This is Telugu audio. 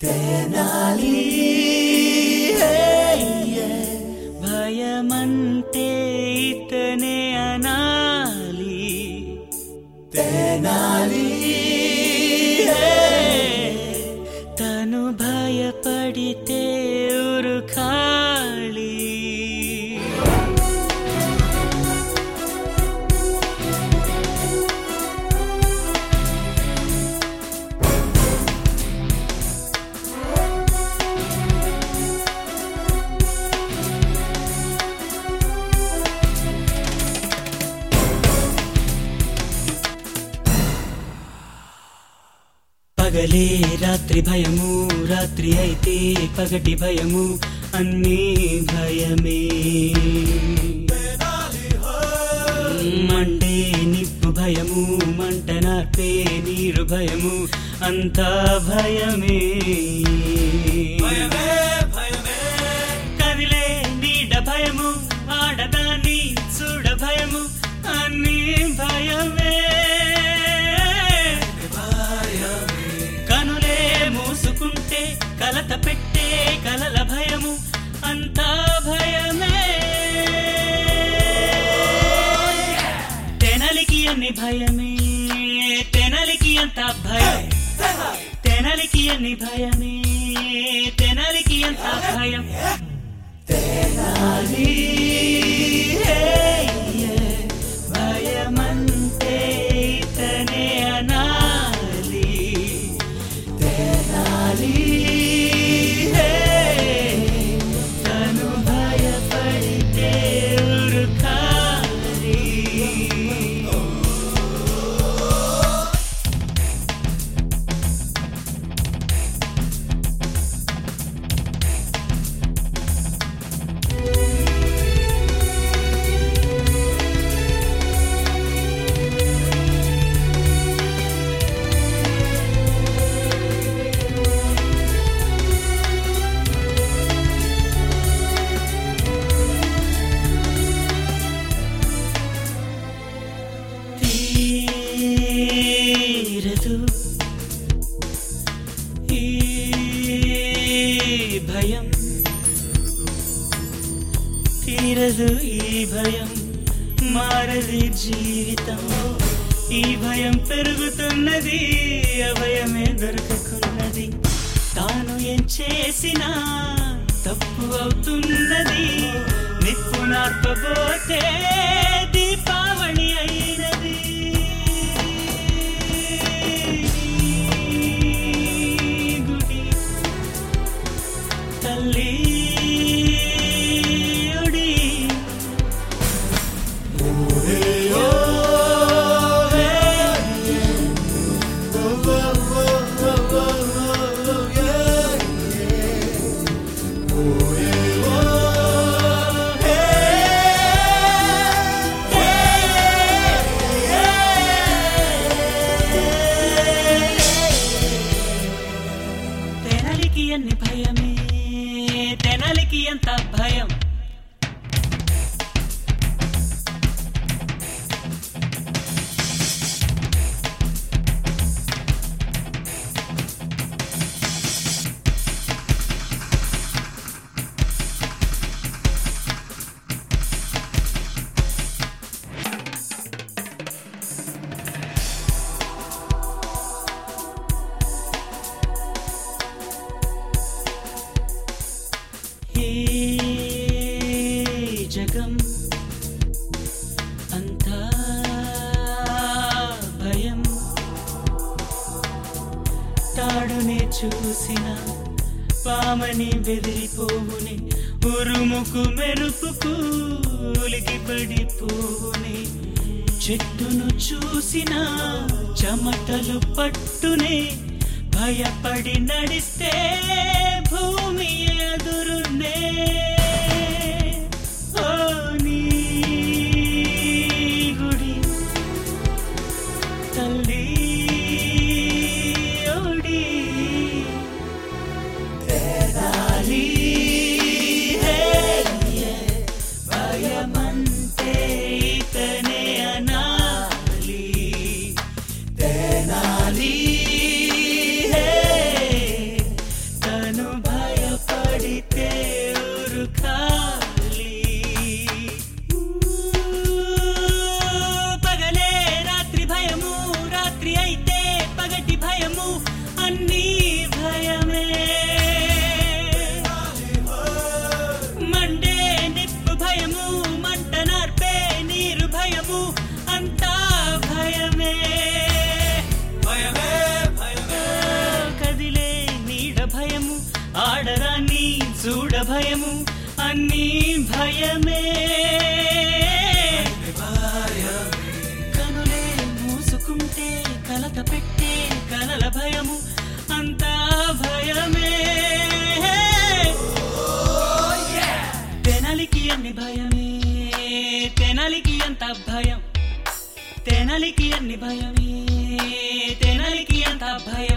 తెనాలి భయమంటే ఇతనే అనాలి తెనాలి తను భయపడితే ఉరుకాళి పగలే రాత్రి భయము రాత్రి అయితే పగటి భయము అన్నీ భయమే మండే నిప్పు భయము మంట నార్పే నీరు భయము అంతా భయమే కదిలే నీడ భయము ఆడదాన్ని చూడ భయము అన్నీ భయమే కనులే మూసుకుంటే కలత పెట్టే కలల భయము అంతా భయమే తెనలికి అన్ని భయమే తెనలికి అంత భయం తెనలికి అన్ని భయమే తెనలికి అంత భయం తెనాలి భయమంటే ఇతనే అనాలి తెనాలి తను భయపడితే ఉరుకాలి తీరదు ఈ భయం తీరదు ఈ భయం మారది జీవితం ఈ భయం పెరుగుతున్నది అభయమే దొరకకున్నది తాను ఏం చేసినా తప్పు అవుతున్నది నిప్పు నార్పబోతే దీపావళి అయినది గుడి తల్లి ఒడి తెనలికి అన్ని భయమే తెనలికి ఎంత భయం హే జగం అంతా భయం తాడునే చూసిన పామని బెదిరిపోవుని ఉరుముకు మెరుపుకు ఉలికి పడిపోవుని చెట్టును చూసిన చెమటలు పట్టునే భయపడి నడిస్తే భూమి ఎదురునే ఓ నీ గుడి తల్లి ఓడి తెనాలి భయమంతే ఇతనే అనాలి తెనాలి చూడ భయము అన్నీ భయమే కనులే మూసుకుంటే కలత పెట్టే కలల భయము అంతా భయమే తెనలికి అన్ని భయమే తెనలికి అంత భయం తెనలికి అన్ని భయమే తెనలికి అంత భయం